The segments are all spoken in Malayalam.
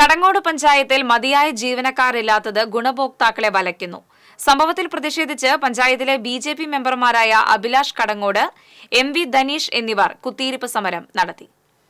കടങ്ങോട് പഞ്ചായത്തിൽ മതിയായ ജീവനക്കാരില്ലാത്തത് ഗുണഭോക്താക്കളെ വലയ്ക്കുന്നു സംഭവത്തിൽ പ്രതിഷേധിച്ച് പഞ്ചായത്തിലെ ബി ജെ പി മെമ്പർമാരായ അഭിലാഷ് കടങ്ങോട് എം വി ധനീഷ് എന്നിവർ കുത്തിയിരിപ്പ് സമരം നടത്തി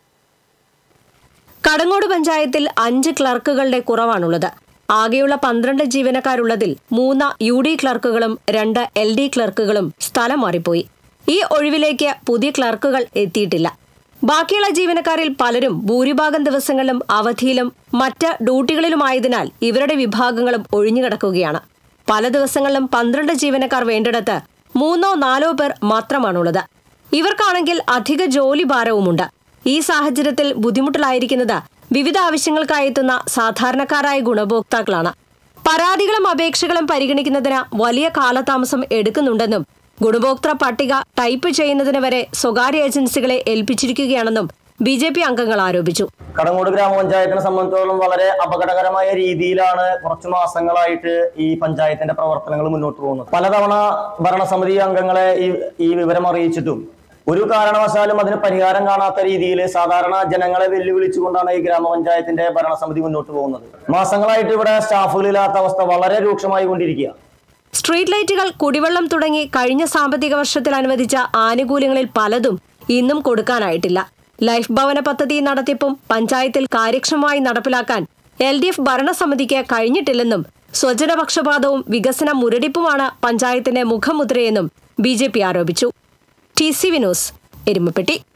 കടങ്ങോട് പഞ്ചായത്തിൽ അഞ്ച് ക്ലർക്കുകളുടെ കുറവാണുള്ളത് ആകെയുള്ള പന്ത്രണ്ട് ജീവനക്കാരുള്ളതിൽ മൂന്ന് യു ഡി ക്ലർക്കുകളും രണ്ട് എൽ ഡി ക്ലർക്കുകളും സ്ഥലം മാറിപ്പോയി ഈ ഒഴിവിലേക്ക് പുതിയ ക്ലർക്കുകൾ എത്തിയിട്ടില്ല ബാക്കിയുള്ള ജീവനക്കാരിൽ പലരും ഭൂരിഭാഗം ദിവസങ്ങളിലും അവധിയിലും മറ്റ് ഡ്യൂട്ടികളിലുമായതിനാൽ ഇവരുടെ വിഭാഗങ്ങളും ഒഴിഞ്ഞുകിടക്കുകയാണ് പല ദിവസങ്ങളിലും പന്ത്രണ്ട് ജീവനക്കാർ വേണ്ടിടത്ത് മൂന്നോ നാലോ പേർ മാത്രമാണുള്ളത് ഇവർക്കാണെങ്കിൽ അധിക ജോലി ഭാരവുമുണ്ട് ഈ സാഹചര്യത്തിൽ ബുദ്ധിമുട്ടിലായിരിക്കുന്നത് വിവിധ ആവശ്യങ്ങൾക്കായി എത്തുന്ന സാധാരണക്കാരായ ഗുണഭോക്താക്കളാണ് പരാതികളും അപേക്ഷകളും പരിഗണിക്കുന്നതിന് വലിയ കാലതാമസം എടുക്കുന്നുണ്ടെന്നും ഗുണഭോക്തൃ പട്ടിക ടൈപ്പ് ചെയ്യുന്നതിന് വരെ സ്വകാര്യ ഏജൻസികളെ ഏൽപ്പിച്ചിരിക്കുകയാണെന്നും ബി ജെ പി അംഗങ്ങൾ ആരോപിച്ചു കടങ്ങോട് ഗ്രാമപഞ്ചായത്തിനെ സംബന്ധിച്ചിടത്തോളം വളരെ അപകടകരമായ രീതിയിലാണ് കുറച്ചു മാസങ്ങളായിട്ട് ഈ പഞ്ചായത്തിന്റെ പ്രവർത്തനങ്ങൾ മുന്നോട്ട് പോകുന്നത് പലതവണ ഭരണസമിതി അംഗങ്ങളെ ഈ ഈ വിവരം അറിയിച്ചിട്ടും ഒരു കാരണവശാലും അതിന് പരിഹാരം കാണാത്ത രീതിയിൽ സാധാരണ ജനങ്ങളെ വെല്ലുവിളിച്ചുകൊണ്ടാണ് ഈ ഗ്രാമപഞ്ചായത്തിന്റെ ഭരണസമിതി മുന്നോട്ട് പോകുന്നത് മാസങ്ങളായിട്ട് ഇവിടെ സ്റ്റാഫുകളില്ലാത്ത അവസ്ഥ വളരെ രൂക്ഷമായി കൊണ്ടിരിക്കുക സ്ട്രീറ്റ് ലൈറ്റുകൾ കുടിവെള്ളം തുടങ്ങി കഴിഞ്ഞ സാമ്പത്തിക വർഷത്തിൽ അനുവദിച്ച ആനുകൂല്യങ്ങളിൽ പലതും ഇന്നും കൊടുക്കാനായിട്ടില്ല ലൈഫ് ഭവന പദ്ധതി നടത്തിപ്പും പഞ്ചായത്തിൽ കാര്യക്ഷമമായി നടപ്പിലാക്കാൻ എൽ ഡി എഫ് ഭരണസമിതിക്ക് കഴിഞ്ഞിട്ടില്ലെന്നും സ്വജനപക്ഷപാതവും വികസന മുരടിപ്പുമാണ് പഞ്ചായത്തിന്റെ മുഖമുദ്രയെന്നും ബി ജെ പി ആരോപിച്ചു ടി സി വിനോസ് എരുമപ്പെട്ടി